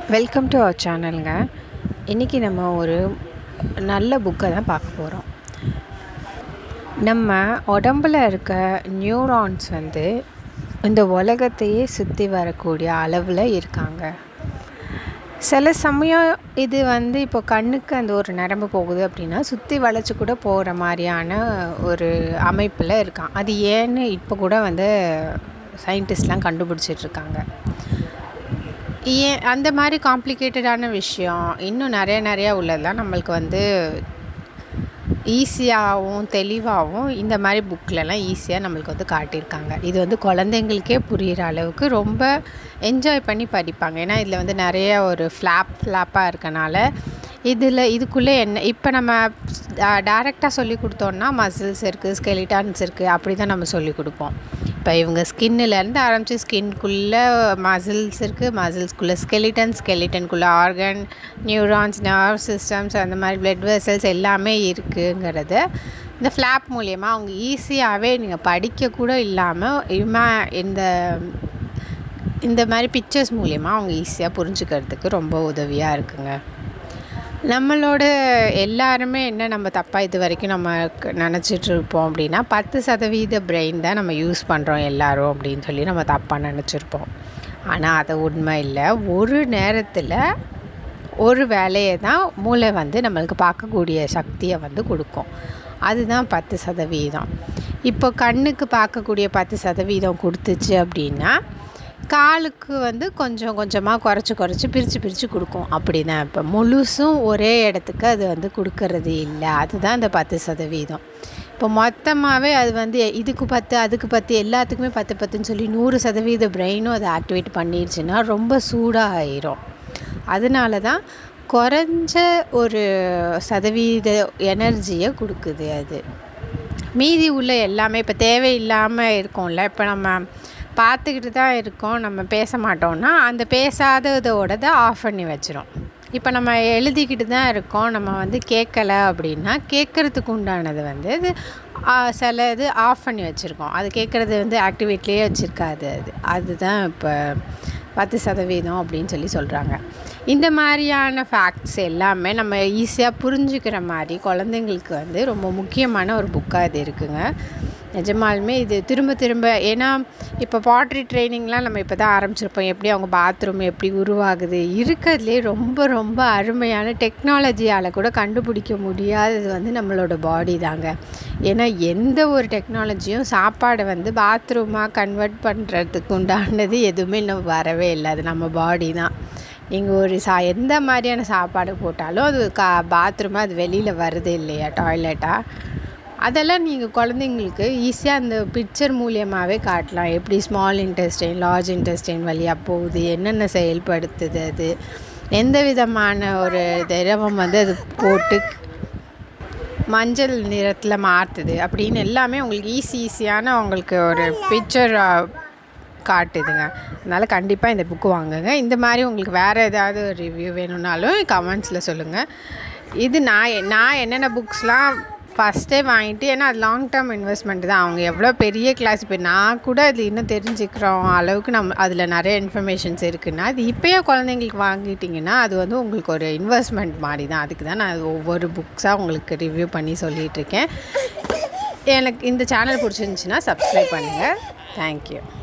welcome to our சேனலுங்க இன்றைக்கி நம்ம ஒரு நல்ல புக்கை தான் பார்க்க போகிறோம் நம்ம உடம்புல இருக்க நியூரான்ஸ் வந்து இந்த உலகத்தையே சுற்றி வரக்கூடிய அளவில் இருக்காங்க சில சமயம் இது வந்து இப்போ கண்ணுக்கு அந்த ஒரு நரம்பு போகுது அப்படின்னா சுற்றி வளைச்சி கூட போகிற மாதிரியான ஒரு அமைப்பில் இருக்கான் அது ஏன்னு இப்போ கூட வந்து சயின்டிஸ்ட்லாம் கண்டுபிடிச்சிட்ருக்காங்க ஏன் அந்த மாதிரி காம்ப்ளிகேட்டடான விஷயம் இன்னும் நிறைய நிறையா உள்ளதெல்லாம் நம்மளுக்கு வந்து ஈஸியாகவும் தெளிவாகவும் இந்த மாதிரி புக்கிலலாம் ஈஸியாக நம்மளுக்கு வந்து காட்டியிருக்காங்க இது வந்து குழந்தைங்களுக்கே புரிகிற அளவுக்கு ரொம்ப என்ஜாய் பண்ணி படிப்பாங்க ஏன்னா இதில் வந்து நிறைய ஒரு ஃப்ளாப் ஃப்ளாப்பாக இருக்கனால இதில் இதுக்குள்ளே என்ன இப்போ நம்ம டேரெக்டாக சொல்லி கொடுத்தோன்னா மசில்ஸ் இருக்குது ஸ்கெலிட்டான்ஸ் இருக்குது அப்படி தான் நம்ம சொல்லி கொடுப்போம் இப்போ இவங்க ஸ்கின்னிலேருந்து ஆரம்பித்து ஸ்கின்குள்ளே மசில்ஸ் இருக்குது மசில்ஸ்குள்ளே ஸ்கெலிட்டன் ஸ்கெலிட்டனுக்குள்ளே ஆர்கன் நியூரான்ஸ் நர்வ் சிஸ்டம்ஸ் அந்த மாதிரி பிளட் வெசல்ஸ் எல்லாமே இருக்குங்கிறத இந்த ஃப்ளாப் மூலியமாக அவங்க ஈஸியாகவே நீங்கள் படிக்க கூட இல்லாமல் இமா இந்த இந்த மாதிரி பிக்சர்ஸ் மூலியமாக அவங்க ஈஸியாக புரிஞ்சுக்கிறதுக்கு ரொம்ப உதவியாக இருக்குங்க நம்மளோட எல்லாருமே என்ன நம்ம தப்பாக இது வரைக்கும் நம்ம நினச்சிட்டு இருப்போம் அப்படின்னா பத்து சதவீத பிரெயின் தான் நம்ம யூஸ் பண்ணுறோம் எல்லாரும் அப்படின்னு சொல்லி நம்ம தப்பாக நினச்சிருப்போம் ஆனால் அது உண்மை இல்லை ஒரு நேரத்தில் ஒரு வேலையை தான் மூளை வந்து நம்மளுக்கு பார்க்கக்கூடிய சக்தியை வந்து கொடுக்கும் அதுதான் பத்து சதவீதம் இப்போ கண்ணுக்கு பார்க்கக்கூடிய பத்து சதவீதம் கொடுத்துச்சு அப்படின்னா காலுக்கு வந்து கொஞ்சம் கொஞ்சமாக குறைச்சி குறைச்சி பிரித்து பிரித்து கொடுக்கும் அப்படி தான் இப்போ முழுசும் ஒரே இடத்துக்கு அது வந்து கொடுக்கறது இல்லை அதுதான் இந்த பத்து சதவீதம் இப்போ மொத்தமாகவே அது வந்து இதுக்கு பத்து அதுக்கு பத்து எல்லாத்துக்குமே பத்து பத்துன்னு சொல்லி நூறு சதவீத பிரெயினும் அதை ஆக்டிவேட் பண்ணிடுச்சுன்னா ரொம்ப சூடாக ஆயிரும் அதனால தான் குறைஞ்ச ஒரு சதவீத எனர்ஜியை கொடுக்குது அது மீதி உள்ள எல்லாமே இப்போ தேவையில்லாமல் இருக்கும்ல இப்போ நம்ம பார்த்துக்கிட்டு தான் இருக்கோம் நம்ம பேச மாட்டோம்னா அந்த பேசாததோட ஆஃப் பண்ணி வச்சிரும் இப்போ நம்ம எழுதிக்கிட்டு தான் இருக்கோம் நம்ம வந்து கேட்கல அப்படின்னா கேட்குறதுக்கு உண்டானது வந்து இது சில இது ஆஃப் பண்ணி வச்சுருக்கோம் அது கேட்குறது வந்து ஆக்டிவேட்லேயே வச்சுருக்காது அது அதுதான் இப்போ பத்து சதவீதம் அப்படின்னு சொல்லி சொல்கிறாங்க இந்த மாதிரியான ஃபேக்ட்ஸ் எல்லாமே நம்ம ஈஸியாக புரிஞ்சுக்கிற மாதிரி குழந்தைங்களுக்கு வந்து ரொம்ப முக்கியமான ஒரு புக்காக இது இருக்குங்க நிஜமாலுமே இது திரும்ப திரும்ப ஏன்னா இப்போ பாட்ரி ட்ரைனிங்லாம் நம்ம இப்போ தான் ஆரம்பிச்சிருப்போம் எப்படி அவங்க பாத்ரூம் எப்படி உருவாகுது இருக்கிறதுலே ரொம்ப ரொம்ப அருமையான டெக்னாலஜியால் கூட கண்டுபிடிக்க முடியாதது வந்து நம்மளோட பாடி தாங்க ஏன்னா எந்த ஒரு டெக்னாலஜியும் சாப்பாடை வந்து பாத்ரூமாக கன்வெர்ட் பண்ணுறதுக்கு உண்டானது எதுவுமே இன்னும் வரவே இல்லை அது நம்ம பாடி தான் நீங்கள் ஒரு சா எந்த மாதிரியான சாப்பாடு போட்டாலும் அது கா பாத்ரூமாக அது வெளியில் வருது இல்லையா டாய்லெட்டாக அதெல்லாம் நீங்கள் குழந்தைங்களுக்கு ஈஸியாக அந்த பிக்சர் மூலியமாகவே காட்டலாம் எப்படி ஸ்மால் இன்டெஸ்டைன் லார்ஜ் இன்டெஸ்டைன் வழியாக போகுது என்னென்ன செயல்படுத்துது அது எந்த விதமான ஒரு திரவம் வந்து அது போட்டு மஞ்சள் நிறத்தில் மாற்றுது அப்படின்னு எல்லாமே உங்களுக்கு ஈஸி ஈஸியான உங்களுக்கு ஒரு பிக்சர் காட்டுதுங்க அதனால் கண்டிப்பாக இந்த புக்கு வாங்குங்க இந்த மாதிரி உங்களுக்கு வேறு ஏதாவது ரிவ்யூ வேணும்னாலும் கமெண்ட்ஸில் சொல்லுங்கள் இது நான் நான் என்னென்ன புக்ஸ்லாம் ஃபஸ்ட்டே வாங்கிட்டு ஏன்னா அது லாங் டேர்ம் இன்வெஸ்ட்மெண்ட் தான் அவங்க எவ்வளோ பெரிய கிளாஸ் இப்போ நான் கூட அது இன்னும் தெரிஞ்சுக்கிறோம் அளவுக்கு நம்ம அதில் நிறைய இன்ஃபர்மேஷன்ஸ் இருக்குன்னா அது இப்போயே குழந்தைங்களுக்கு வாங்கிட்டிங்கன்னா அது வந்து உங்களுக்கு ஒரு இன்வெஸ்ட்மெண்ட் மாதிரி தான் அதுக்கு தான் நான் ஒவ்வொரு புக்ஸாக உங்களுக்கு ரிவ்யூ பண்ணி சொல்லிகிட்ருக்கேன் எனக்கு இந்த சேனல் பிடிச்சிருந்துச்சின்னா சப்ஸ்கிரைப் பண்ணுங்கள் தேங்க்யூ